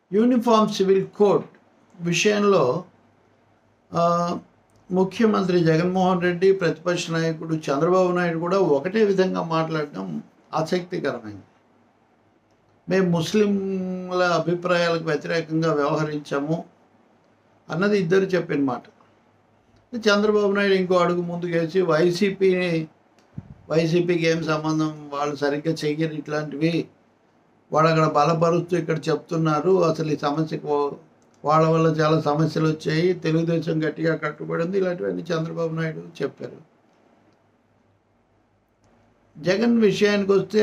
uniform civil code విషయంలో ఆ, ముఖ్యమంత్రి జగన్మోహన్ రెడ్డి ప్రతిపక్ష నాయకుడు చంద్రబాబు నాయుడు కూడా ఒకటే విధంగా మాట్లాడడం ఆసక్తికరమైంది మేము ముస్లింల అభిప్రాయాలకు వ్యతిరేకంగా వ్యవహరించాము అన్నది ఇద్దరు చెప్పిన మాట చంద్రబాబు నాయుడు ఇంకో అడుగు ముందుకేసి వైసీపీని వైసీపీకి ఏం సంబంధం వాళ్ళు సరిగ్గా చెయ్యరు ఇట్లాంటివి వాళ్ళు అక్కడ బలపరుస్తూ ఇక్కడ చెప్తున్నారు అసలు ఈ సమస్యకు వాళ్ళ వల్ల చాలా సమస్యలు వచ్చాయి తెలుగుదేశం గట్టిగా కట్టుబడింది ఇలాంటివన్నీ చంద్రబాబు నాయుడు చెప్పారు జగన్ విషయానికి వస్తే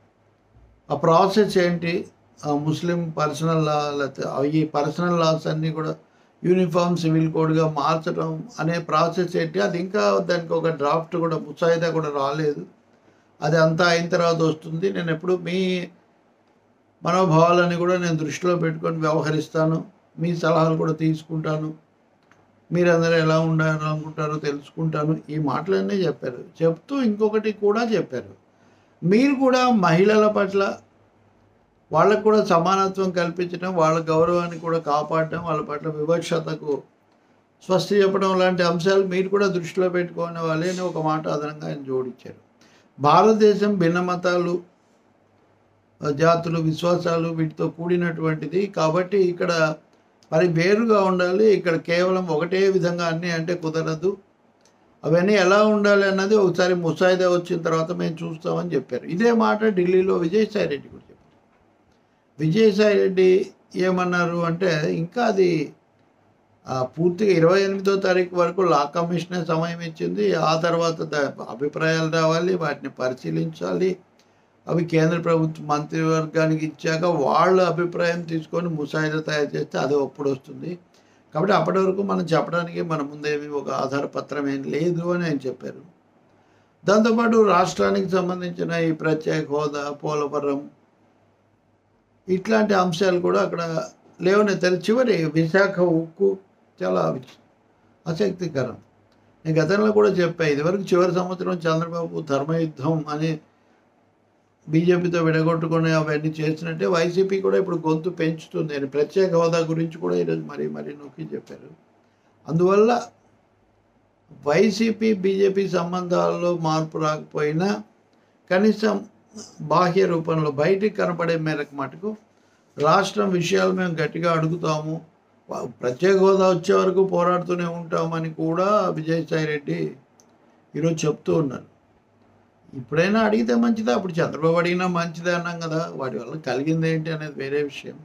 ఆ ప్రాసెస్ ఏంటి ఆ ముస్లిం పర్సనల్ లా లేకపోతే అవి పర్సనల్ లాస్ అన్నీ కూడా యూనిఫామ్ సివిల్ కోడ్గా మార్చడం అనే ప్రాసెస్ ఏంటి అది ఇంకా దానికి ఒక డ్రాఫ్ట్ కూడా ముసాయిదా కూడా రాలేదు అది అంతా అయిన తర్వాత వస్తుంది నేను ఎప్పుడు మీ మనోభావాలని కూడా నేను దృష్టిలో పెట్టుకొని వ్యవహరిస్తాను మీ సలహాలు కూడా తీసుకుంటాను మీరందరూ ఎలా ఉండాలనుకుంటారో తెలుసుకుంటాను ఈ మాటలన్నీ చెప్పారు చెప్తూ ఇంకొకటి కూడా చెప్పారు మీరు కూడా మహిళల పట్ల వాళ్ళకు కూడా సమానత్వం కల్పించడం వాళ్ళ గౌరవాన్ని కూడా కాపాడడం వాళ్ళ పట్ల వివక్షతకు స్వస్తి చెప్పడం లాంటి అంశాలు మీరు కూడా దృష్టిలో పెట్టుకునే వాళ్ళే అని ఒక మాట అదనంగా ఆయన జోడించారు భారతదేశం భిన్న మతాలు జాతులు విశ్వాసాలు వీటితో కూడినటువంటిది కాబట్టి ఇక్కడ మరి వేరుగా ఉండాలి ఇక్కడ కేవలం ఒకటే విధంగా అన్నీ అంటే కుదరదు అవన్నీ ఎలా ఉండాలి అన్నది ఒకసారి ముసాయిదా వచ్చిన తర్వాత మేము చూస్తామని చెప్పారు ఇదే మాట ఢిల్లీలో విజయసాయి రెడ్డి కూడా చెప్పారు విజయసాయి రెడ్డి ఏమన్నారు అంటే ఇంకా అది ఆ, పూర్తిగా ఇరవై ఎనిమిదో తారీఖు వరకు లా కమిషనే సమయం ఇచ్చింది ఆ తర్వాత దా- అభిప్రాయాలు రావాలి వాటిని పరిశీలించాలి అవి కేంద్ర ప్రభుత్వ మంత్రివర్గానికి ఇచ్చాక వాళ్ళ అభిప్రాయం తీసుకొని ముసాయిదా తయారు చేస్తే అది అప్పుడు వస్తుంది కాబట్టి అప్పటి వరకు మనం చెప్పడానికి మన ముందేమి ఒక ఆధారపత్రం ఏం లేదు అని ఆయన చెప్పారు దాంతోపాటు రాష్ట్రానికి సంబంధించిన ఈ ప్రత్యేక హోదా పోలవరం ఇట్లాంటి అంశాలు కూడా అక్కడ లేవనెత్తారు చివరి విశాఖ ఉక్కు చాలా ఆసక్తికరం నేను గతంలో కూడా చెప్పా ఇదివరకు చివరి సంవత్సరం చంద్రబాబు ధర్మయుద్ధం అని బీజేపీతో విడగొట్టుకుని అవన్నీ చేసినట్టే వైసీపీ కూడా ఇప్పుడు గొంతు పెంచుతుంది అని ప్రత్యేక హోదా గురించి కూడా ఈరోజు మరీ మరీ నొక్కి చెప్పారు అందువల్ల వైసీపీ బీజేపీ సంబంధాల్లో మార్పు రాకపోయినా కనీసం బాహ్య రూపంలో బయటికి కనపడే మేరకు మటుకు రాష్ట్రం విషయాలు మేము గట్టిగా అడుగుతాము వా- ప్రత్యేక హోదా వచ్చే వరకు పోరాడుతూనే ఉంటామని కూడా విజయసాయి రెడ్డి ఈరోజు చెప్తూ ఉన్నారు ఇప్పుడైనా అడిగితే మంచిదా అప్పుడు చంద్రబాబు అడిగినా మంచిదే అన్నాం కదా వాటి వల్ల కలిగింది ఏంటి అనేది వేరే విషయం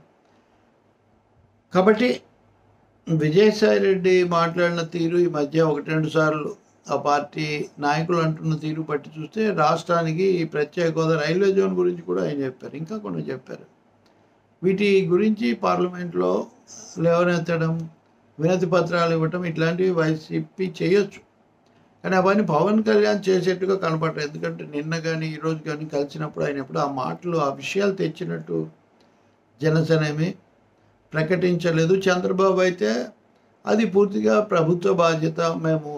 కాబట్టి విజయసాయి రెడ్డి మాట్లాడిన తీరు ఈ మధ్య ఒకటి రెండు సార్లు ఆ పార్టీ నాయకులు అంటున్న తీరు బట్టి చూస్తే రాష్ట్రానికి ఈ ప్రత్యేక హోదా రైల్వే జోన్ గురించి కూడా ఆయన చెప్పారు ఇంకా కొన్ని చెప్పారు వీటి గురించి పార్లమెంట్లో లేవనెత్తడం వినతి పత్రాలు ఇవ్వటం ఇట్లాంటివి వైసీపీ చేయొచ్చు కానీ అవన్నీ పవన్ కళ్యాణ్ చేసేట్టుగా కనపడరు ఎందుకంటే నిన్న కానీ ఈరోజు కానీ కలిసినప్పుడు ఆయన ఎప్పుడు ఆ మాటలు ఆ విషయాలు తెచ్చినట్టు జనసేన ఏమి ప్రకటించలేదు చంద్రబాబు అయితే అది పూర్తిగా ప్రభుత్వ బాధ్యత మేము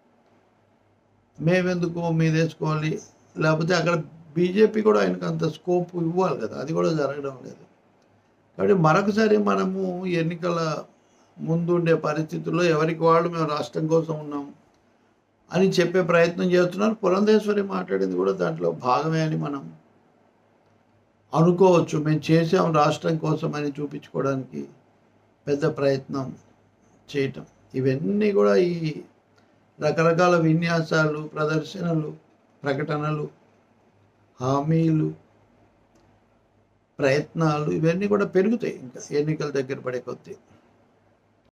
మేమెందుకు మీదేసుకోవాలి లేకపోతే అక్కడ బీజేపీ కూడా ఆయనకు అంత స్కోప్ ఇవ్వాలి కదా అది కూడా జరగడం లేదు కాబట్టి మరొకసారి మనము ఎన్నికల ముందు ఉండే పరిస్థితుల్లో ఎవరికి వాళ్ళు మేము రాష్ట్రం కోసం ఉన్నాం అని చెప్పే ప్రయత్నం చేస్తున్నారు పురంధేశ్వరి మాట్లాడింది కూడా దాంట్లో భాగమే అని మనం అనుకోవచ్చు మేము చేసాం రాష్ట్రం కోసం అని చూపించుకోవడానికి పెద్ద ప్రయత్నం చేయటం ఇవన్నీ కూడా ఈ రకరకాల విన్యాసాలు ప్రదర్శనలు ప్రకటనలు హామీలు ప్రయత్నాలు ఇవన్నీ కూడా పెరుగుతాయి ఇంకా ఎన్నికల దగ్గర పడే కొద్దీ